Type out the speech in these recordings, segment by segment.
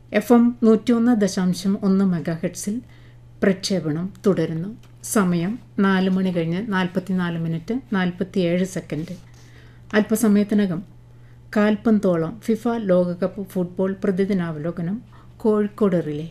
F M നൂറ്റിയൊന്ന് ദശാംശം ഒന്ന് മെഗാഹെഡ്സിൽ പ്രക്ഷേപണം തുടരുന്നു സമയം നാല് മണി കഴിഞ്ഞ് നാൽപ്പത്തിനാല് മിനിറ്റ് നാൽപ്പത്തിയേഴ് സെക്കൻഡ് അല്പസമയത്തിനകം കാൽപന്തോളം ഫിഫ ലോകകപ്പ് ഫുട്ബോൾ പ്രതിദിനാവലോകനം കോഴിക്കോട് റിലേ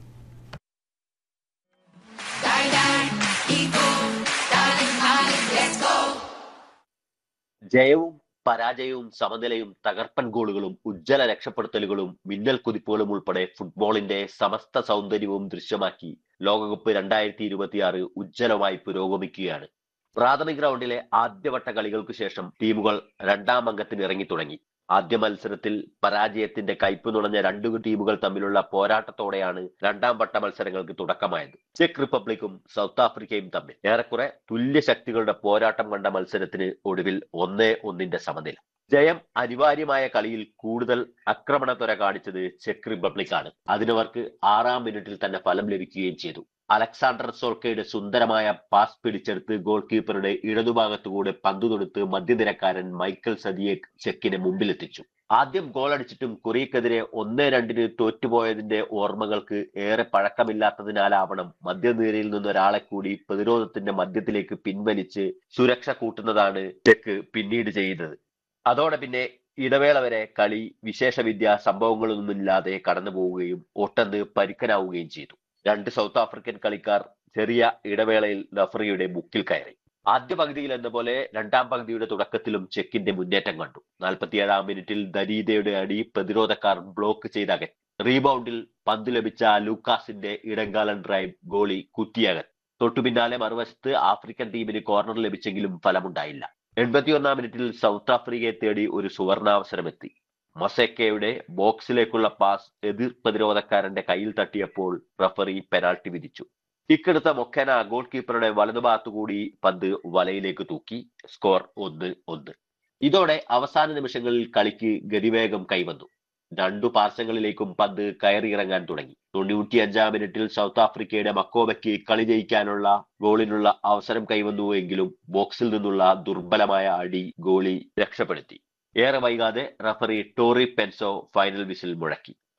ജയവും പരാജയവും സമനിലയും തകർപ്പൻ ഗോളുകളും ഉജ്ജ്വല രക്ഷപ്പെടുത്തലുകളും മിന്നൽ കുതിപ്പുകളും ഉൾപ്പെടെ ഫുട്ബോളിന്റെ സമസ്ത സൗന്ദര്യവും ദൃശ്യമാക്കി ലോകകപ്പ് രണ്ടായിരത്തി ഇരുപത്തിയാറ് ഉജ്ജ്വലമായി പുരോഗമിക്കുകയാണ് പ്രാഥമിക റൗണ്ടിലെ ആദ്യവട്ട കളികൾക്ക് ശേഷം ടീമുകൾ രണ്ടാം അംഗത്തിന് ഇറങ്ങി തുടങ്ങി ആദ്യ മത്സരത്തിൽ പരാജയത്തിന്റെ കയ്പ് നുണഞ്ഞ രണ്ടു ടീമുകൾ തമ്മിലുള്ള പോരാട്ടത്തോടെയാണ് രണ്ടാം വട്ട മത്സരങ്ങൾക്ക് തുടക്കമായത് ചെക്ക് റിപ്പബ്ലിക്കും സൗത്ത് ആഫ്രിക്കയും തമ്മിൽ ഏറെക്കുറെ തുല്യ ശക്തികളുടെ പോരാട്ടം കണ്ട മത്സരത്തിന് ഒടുവിൽ ഒന്നേ ഒന്നിന്റെ സമനില ജയം അനിവാര്യമായ കളിയിൽ കൂടുതൽ ആക്രമണത്വര കാണിച്ചത് ചെക്ക് റിപ്പബ്ലിക്കാണ് അതിനവർക്ക് ആറാം മിനിറ്റിൽ തന്നെ ഫലം ലഭിക്കുകയും ചെയ്തു അലക്സാണ്ടർ സോൾക്കയുടെ സുന്ദരമായ പാസ് പിടിച്ചെടുത്ത് ഗോൾ കീപ്പറുടെ ഇടതുഭാഗത്തുകൂടെ പന്തു തൊടുത്ത് മധ്യനിരക്കാരൻ മൈക്കൽ സദിയെ ചെക്കിനെ മുമ്പിലെത്തിച്ചു ആദ്യം ഗോൾ അടിച്ചിട്ടും കൊറിയക്കെതിരെ ഒന്നേ രണ്ടിന് തോറ്റുപോയതിന്റെ ഓർമ്മകൾക്ക് ഏറെ പഴക്കമില്ലാത്തതിനാലാവണം മധ്യനിരയിൽ നിന്ന് ഒരാളെ കൂടി പ്രതിരോധത്തിന്റെ മധ്യത്തിലേക്ക് പിൻവലിച്ച് സുരക്ഷ കൂട്ടുന്നതാണ് ചെക്ക് പിന്നീട് ചെയ്യുന്നത് അതോടെ പിന്നെ ഇടവേള വരെ കളി വിശേഷവിദ്യ സംഭവങ്ങളൊന്നുമില്ലാതെ കടന്നു പോവുകയും ഒട്ടന്ന് പരിക്കനാവുകയും ചെയ്തു രണ്ട് സൗത്ത് ആഫ്രിക്കൻ കളിക്കാർ ചെറിയ ഇടവേളയിൽ റഫറിയുടെ മുക്കിൽ കയറി ആദ്യ പകുതിയിൽ എന്ന പോലെ രണ്ടാം പകുതിയുടെ തുടക്കത്തിലും ചെക്കിന്റെ മുന്നേറ്റം കണ്ടു നാൽപ്പത്തിയേഴാം മിനിറ്റിൽ ദരീദയുടെ അടി പ്രതിരോധക്കാർ ബ്ലോക്ക് ചെയ്തകൻ റീബൗണ്ടിൽ പന്ത് ലഭിച്ച ലൂക്കാസിന്റെ ഇടങ്കാലൻ ഡ്രൈവ് ഗോളി കുറ്റിയകൻ തൊട്ടുപിന്നാലെ മറുവശത്ത് ആഫ്രിക്കൻ ടീമിന് കോർണർ ലഭിച്ചെങ്കിലും ഫലമുണ്ടായില്ല എൺപത്തിയൊന്നാം മിനിറ്റിൽ സൗത്ത് ആഫ്രിക്കയെ തേടി ഒരു സുവർണാവസരമെത്തി മൊസേക്കയുടെ ബോക്സിലേക്കുള്ള പാസ് എതിർ പ്രതിരോധക്കാരന്റെ കയ്യിൽ തട്ടിയപ്പോൾ റഫറി പെനാൾട്ടി വിധിച്ചു കിക്കെടുത്ത മൊക്കന ഗോൾ കീപ്പറുടെ വലതുഭാഗത്തുകൂടി പന്ത് വലയിലേക്ക് തൂക്കി സ്കോർ ഒന്ന് ഒന്ന് ഇതോടെ അവസാന നിമിഷങ്ങളിൽ കളിക്ക് ഗതിവേഗം കൈവന്നു രണ്ടു പാർശ്വങ്ങളിലേക്കും പന്ത് കയറിയിറങ്ങാൻ തുടങ്ങി തൊണ്ണൂറ്റിയഞ്ചാം മിനിറ്റിൽ സൗത്ത് ആഫ്രിക്കയുടെ മക്കോബയ്ക്ക് കളി ജയിക്കാനുള്ള ഗോളിനുള്ള അവസരം കൈവന്നുവെങ്കിലും ബോക്സിൽ നിന്നുള്ള ദുർബലമായ അടി ഗോളി രക്ഷപ്പെടുത്തി ഏറെ വൈകാതെ referee Tori Penso final whistle മുഴക്കി